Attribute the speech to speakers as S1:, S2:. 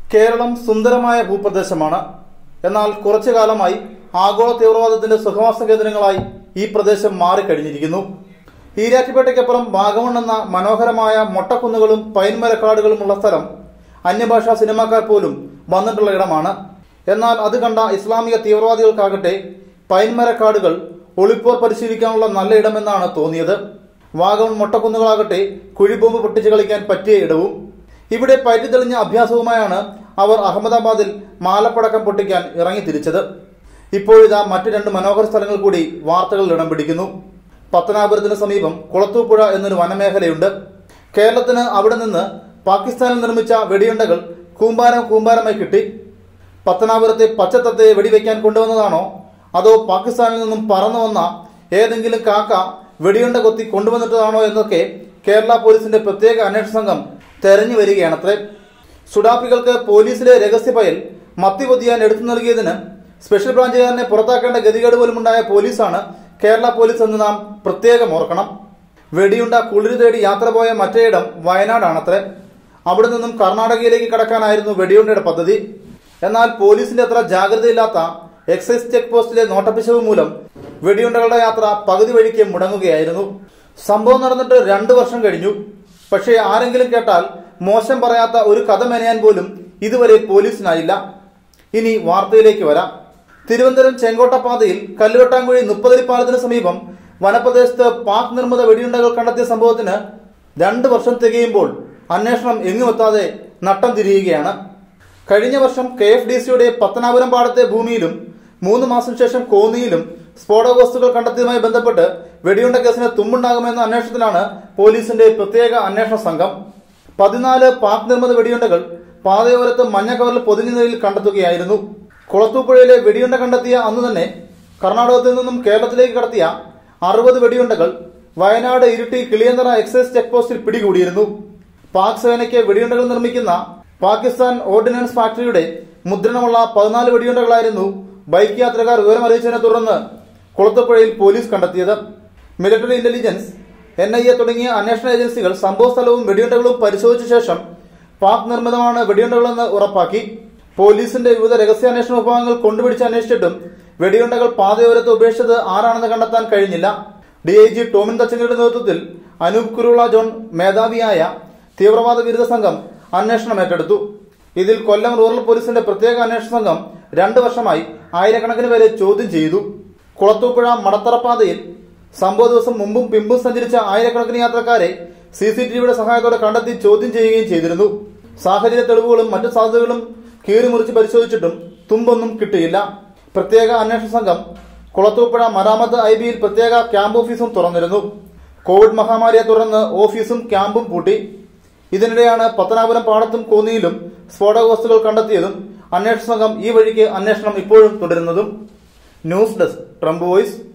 S1: കേരളം സുന്ദരമായ ഭൂപ്രദേശമാണ് എന്നാൽ കുറച്ചു കാലമായി ആഗോള തീവ്രവാദത്തിന്റെ സുഖവാസ കേന്ദ്രങ്ങളായി ഈ പ്രദേശം മാറിക്കഴിഞ്ഞിരിക്കുന്നു ഈരാറ്റുപേട്ടയ്ക്കപ്പുറം വാഗമൺ എന്ന മനോഹരമായ മൊട്ടക്കുന്നുകളും പൈൻമരക്കാടുകളുമുള്ള സ്ഥലം അന്യഭാഷാ സിനിമാക്കാർ പോലും വന്നിട്ടുള്ള ഇടമാണ് എന്നാൽ അത് കണ്ട ഇസ്ലാമിക തീവ്രവാദികൾക്കാകട്ടെ പൈൻമരക്കാടുകൾ ഒളിപ്പോർ പരിശീലിക്കാനുള്ള നല്ല ഇടമെന്നാണ് തോന്നിയത് വാഗമൺ മൊട്ടക്കുന്നുകളാകട്ടെ കുഴിബോംബ് പൊട്ടിച്ചു കളിക്കാൻ പറ്റിയ ഇടവും ഇവിടെ പയറ്റിത്തെളിഞ്ഞ അഭ്യാസവുമായാണ് അവർ അഹമ്മദാബാദിൽ മാലപ്പടക്കം പൊട്ടിക്കാൻ ഇറങ്ങി തിരിച്ചത് ഇപ്പോഴിതാ മറ്റു രണ്ട് മനോഹര സ്ഥലങ്ങൾ കൂടി വാർത്തകളിൽ ഇടം പിടിക്കുന്നു പത്തനാപുരത്തിന് സമീപം കുളത്തൂപ്പുഴ എന്നൊരു വനമേഖലയുണ്ട് കേരളത്തിന് അവിടെ നിന്ന് പാകിസ്ഥാനിൽ നിർമ്മിച്ച വെടിയുണ്ടകൾ കൂമ്പാരം കൂമ്പാരമായി കിട്ടി പത്തനാപുരത്തെ പച്ചത്തത്തയെ വെടിവെക്കാൻ കൊണ്ടുവന്നതാണോ അതോ പാകിസ്ഥാനിൽ നിന്നും പറന്നു വന്ന ഏതെങ്കിലും കാക്ക വെടിയുണ്ട കൊത്തി കൊണ്ടുവന്നിട്ടതാണോ എന്നൊക്കെ കേരള പോലീസിന്റെ പ്രത്യേക അന്വേഷണ സംഘം തെരഞ്ഞു വരികയാണത്രേ സുഡാപ്പികൾക്ക് പോലീസിലെ രഹസ്യ ഫയൽ മത്തി പൊതിയാൻ എടുത്തു നൽകിയതിന് സ്പെഷ്യൽ ബ്രാഞ്ചുകാരനെ പുറത്താക്കേണ്ട ഗതികേട് പോലുമുണ്ടായ പോലീസാണ് കേരള പോലീസ് എന്ന് നാം പ്രത്യേകം ഓർക്കണം വെടിയുണ്ട കുളിരു തേടി യാത്ര പോയ മറ്റേയിടം വയനാടാണത്രേ അവിടെ നിന്നും കർണാടകയിലേക്ക് കടക്കാനായിരുന്നു വെടിയുണ്ടയുടെ പദ്ധതി എന്നാൽ പോലീസിന്റെ അത്ര ജാഗ്രതയില്ലാത്ത എക്സൈസ് ചെക്ക് പോസ്റ്റിലെ നോട്ടപ്പിശവ് മൂലം വെടിയുണ്ടകളുടെ യാത്ര പകുതി വഴിക്ക് മുടങ്ങുകയായിരുന്നു സംഭവം നടന്നിട്ട് രണ്ടു വർഷം കഴിഞ്ഞു പക്ഷേ ആരെങ്കിലും കേട്ടാൽ മോശം പറയാത്ത ഒരു കഥ മെനയാൻ പോലും ഇതുവരെ പോലീസിനായില്ല ഇനി വാർത്തയിലേക്ക് വരാം തിരുവനന്തപുരം ചെങ്കോട്ട പാതയിൽ കല്ലുവെട്ടാങ്കുഴി മുപ്പതരി പാലത്തിന് സമീപം വനപ്രദേശത്ത് പാക് നിർമ്മിത വെടിയുണ്ടകൾ കണ്ടെത്തിയ സംഭവത്തിന് രണ്ട് വർഷം തികയുമ്പോൾ അന്വേഷണം എങ്ങുമെത്താതെ നട്ടം തിരിയുകയാണ് കഴിഞ്ഞ വർഷം കെ എഫ് ഡി സിയുടെ പത്തനാപുരം പാടത്തെ ഭൂമിയിലും മൂന്ന് മാസം ശേഷം കോന്നിയിലും സ്ഫോടക വസ്തുക്കൾ കണ്ടെത്തിയതുമായി ബന്ധപ്പെട്ട് വെടിയുണ്ട കേസിന് തുമ്പുണ്ടാകുമെന്ന അന്വേഷണത്തിലാണ് പോലീസിന്റെ പ്രത്യേക അന്വേഷണ സംഘം പതിനാല് പാക് നിർമ്മിത വെടിയുണ്ടകൾ പാതയോരത്ത് മഞ്ഞ കവറിൽ പൊതിഞ്ഞ നിലയിൽ കണ്ടെത്തുകയായിരുന്നു കുളത്തൂപ്പുഴയിലെ വെടിയുണ്ട കണ്ടെത്തിയ അന്ന് തന്നെ കർണാടകത്തിൽ നിന്നും കേരളത്തിലേക്ക് കടത്തിയ അറുപത് വെടിയുണ്ടകൾ വയനാട് ഇരിട്ടി കിളിയന്തറ എക്സൈസ് ചെക്ക് പോസ്റ്റിൽ പിടികൂടിയിരുന്നു പാക് സേനയ്ക്ക് വെടിയുണ്ടകൾ നിർമ്മിക്കുന്ന പാകിസ്ഥാൻ ഓർഡിനൻസ് ഫാക്ടറിയുടെ മുദ്രണമുള്ള പതിനാല് വെടിയുണ്ടകളായിരുന്നു ബൈക്ക് യാത്രക്കാർ വിവരമറിയിച്ചതിനെ തുടർന്ന് കുളത്തുപുഴയിൽ പോലീസ് കണ്ടെത്തിയത് military intelligence N I A തുടങ്ങിയ അന്വേഷണ ഏജൻസികൾ സംഭവ സ്ഥലവും വെടിയുണ്ടകളും പരിശോധിച്ച ശേഷം പാക് നിർമ്മിതമാണ് വെടിയുണ്ടകളെന്ന് ഉറപ്പാക്കി പോലീസിന്റെ വിവിധ രഹസ്യാന്വേഷണ വിഭാഗങ്ങൾ കൊണ്ടുപിടിച്ച് അന്വേഷിച്ചിട്ടും വെടിയുണ്ടകൾ പാതയോരത്ത് ഉപേക്ഷിച്ചത് ആരാണെന്ന് കണ്ടെത്താൻ കഴിഞ്ഞില്ല ഡി ഐ ജി ടോമിൻ തച്ചങ്കയുടെ നേതൃത്വത്തിൽ അനൂപ് കുരുള ജോൺ മേധാവിയായ തീവ്രവാദ വിരുദ്ധ സംഘം അന്വേഷണം ഏറ്റെടുത്തു ഇതിൽ കൊല്ലം റൂറൽ പോലീസിന്റെ പ്രത്യേക അന്വേഷണ സംഘം രണ്ടു വർഷമായി ആയിരക്കണക്കിന് പേരെ ചോദ്യം ചെയ്തു കുളത്തൂപ്പുഴ മടത്തറ പാതയിൽ സംഭവ ദിവസം മുമ്പും പിമ്പും സഞ്ചരിച്ച ആയിരക്കണക്കിന് യാത്രക്കാരെ സി സി ടി വിയുടെ സഹായത്തോടെ കണ്ടെത്തി ചോദ്യം ചെയ്യുകയും ചെയ്തിരുന്നു സാഹചര്യ തെളിവുകളും മറ്റു സാധ്യതകളും കീറിമുറിച്ച് പരിശോധിച്ചിട്ടും തുമ്പൊന്നും കിട്ടിയില്ല പ്രത്യേക അന്വേഷണ സംഘം കുളത്തൂപ്പുഴ മരാമത്ത് ഐ ബിയിൽ പ്രത്യേക ക്യാമ്പ് ഓഫീസും തുറന്നിരുന്നു കോവിഡ് മഹാമാരിയെ തുടർന്ന് ഓഫീസും ക്യാമ്പും പൂട്ടി ഇതിനിടെയാണ് പത്തനാപുരം പാടത്തും കോന്നിയിലും സ്ഫോടക വസ്തുക്കൾ കണ്ടെത്തിയതും അന്വേഷണ സംഘം ഈ വഴിക്ക് അന്വേഷണം ഇപ്പോഴും തുടരുന്നതും ന്യൂസ് ഡെസ്ക് ട്രംപ് വോയിസ്